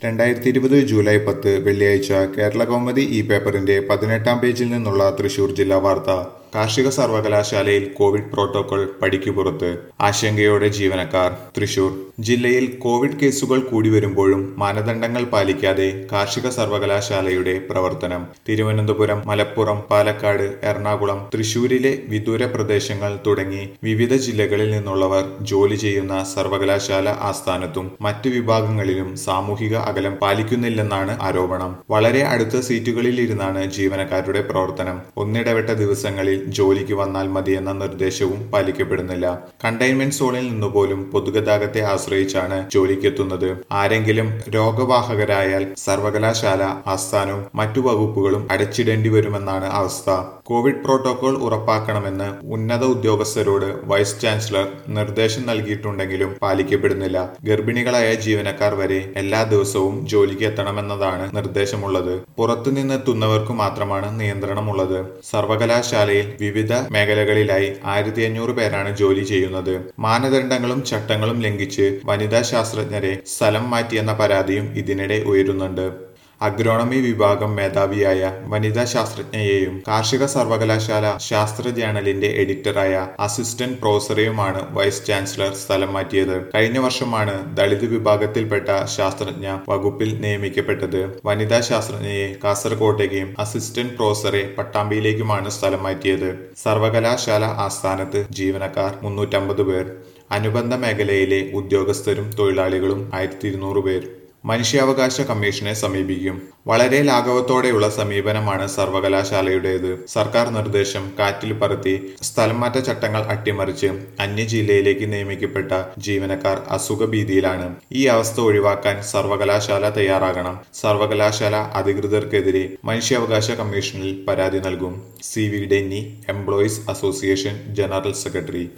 രണ്ടായിരത്തി ഇരുപത് ജൂലൈ പത്ത് വെള്ളിയാഴ്ച കേരള കൗമുദി ഇ പേപ്പറിന്റെ പതിനെട്ടാം പേജിൽ നിന്നുള്ള തൃശൂർ ജില്ലാ വാർത്ത കാർഷിക സർവകലാശാലയിൽ കോവിഡ് പ്രോട്ടോകോൾ പടിക്കു പുറത്ത് ആശങ്കയോടെ ജീവനക്കാർ തൃശൂർ ജില്ലയിൽ കോവിഡ് കേസുകൾ കൂടി വരുമ്പോഴും മാനദണ്ഡങ്ങൾ പാലിക്കാതെ കാർഷിക സർവകലാശാലയുടെ പ്രവർത്തനം തിരുവനന്തപുരം മലപ്പുറം പാലക്കാട് എറണാകുളം തൃശൂരിലെ വിദൂര പ്രദേശങ്ങൾ തുടങ്ങി വിവിധ ജില്ലകളിൽ നിന്നുള്ളവർ ജോലി ചെയ്യുന്ന സർവകലാശാല ആസ്ഥാനത്തും മറ്റു വിഭാഗങ്ങളിലും സാമൂഹിക അകലം പാലിക്കുന്നില്ലെന്നാണ് ആരോപണം വളരെ അടുത്ത സീറ്റുകളിൽ ഇരുന്നാണ് ജീവനക്കാരുടെ പ്രവർത്തനം ഒന്നിടവിട്ട ദിവസങ്ങളിൽ ജോലിക്ക് വന്നാൽ മതിയെന്ന നിർദ്ദേശവും പാലിക്കപ്പെടുന്നില്ല കണ്ടെയ്ൻമെന്റ് സോണിൽ നിന്നുപോലും പൊതുഗതാഗത്തെ ആശ്രയിച്ചാണ് ജോലിക്കെത്തുന്നത് ആരെങ്കിലും രോഗവാഹകരായാൽ സർവകലാശാല ആസ്ഥാനവും മറ്റു വകുപ്പുകളും അടച്ചിടേണ്ടി വരുമെന്നാണ് അവസ്ഥ കോവിഡ് പ്രോട്ടോകോൾ ഉറപ്പാക്കണമെന്ന് ഉന്നത ഉദ്യോഗസ്ഥരോട് വൈസ് ചാൻസലർ നിർദ്ദേശം നൽകിയിട്ടുണ്ടെങ്കിലും പാലിക്കപ്പെടുന്നില്ല ഗർഭിണികളായ ജീവനക്കാർ വരെ എല്ലാ ദിവസവും ജോലിക്ക് എത്തണമെന്നതാണ് നിർദ്ദേശമുള്ളത് പുറത്തുനിന്നെത്തുന്നവർക്കു മാത്രമാണ് നിയന്ത്രണമുള്ളത് സർവകലാശാലയിൽ വിവിധ മേഖലകളിലായി ആയിരത്തി അഞ്ഞൂറ് പേരാണ് ജോലി ചെയ്യുന്നത് മാനദണ്ഡങ്ങളും ചട്ടങ്ങളും ലംഘിച്ച് വനിതാ ശാസ്ത്രജ്ഞരെ സ്ഥലം മാറ്റിയെന്ന പരാതിയും ഇതിനിടെ ഉയരുന്നുണ്ട് അഗ്രോണമി വിഭാഗം മേധാവിയായ വനിതാ ശാസ്ത്രജ്ഞയെയും കാർഷിക സർവകലാശാല ശാസ്ത്ര ജേണലിന്റെ എഡിറ്ററായ അസിസ്റ്റന്റ് പ്രൊഫസറെയുമാണ് വൈസ് ചാൻസലർ സ്ഥലം മാറ്റിയത് കഴിഞ്ഞ വർഷമാണ് ദളിത് വിഭാഗത്തിൽപ്പെട്ട ശാസ്ത്രജ്ഞ വകുപ്പിൽ നിയമിക്കപ്പെട്ടത് വനിതാ ശാസ്ത്രജ്ഞയെ കാസർകോട്ടേക്കും അസിസ്റ്റന്റ് പ്രൊഫസറെ പട്ടാമ്പിയിലേക്കുമാണ് സ്ഥലം മാറ്റിയത് സർവകലാശാല ആസ്ഥാനത്ത് ജീവനക്കാർ മുന്നൂറ്റമ്പത് പേർ അനുബന്ധ മേഖലയിലെ ഉദ്യോഗസ്ഥരും തൊഴിലാളികളും ആയിരത്തി ഇരുന്നൂറ് പേർ മനുഷ്യാവകാശ കമ്മീഷനെ സമീപിക്കും വളരെ ലാഘവത്തോടെയുള്ള സമീപനമാണ് സർവകലാശാലയുടേത് സർക്കാർ നിർദ്ദേശം കാറ്റിൽ പറത്തി സ്ഥലംമാറ്റ ചട്ടങ്ങൾ അട്ടിമറിച്ച് അന്യ ജില്ലയിലേക്ക് നിയമിക്കപ്പെട്ട ജീവനക്കാർ അസുഖഭീതിയിലാണ് ഈ അവസ്ഥ ഒഴിവാക്കാൻ സർവകലാശാല തയ്യാറാകണം സർവകലാശാല അധികൃതർക്കെതിരെ മനുഷ്യാവകാശ കമ്മീഷനിൽ പരാതി നൽകും C V Denny employees association general secretary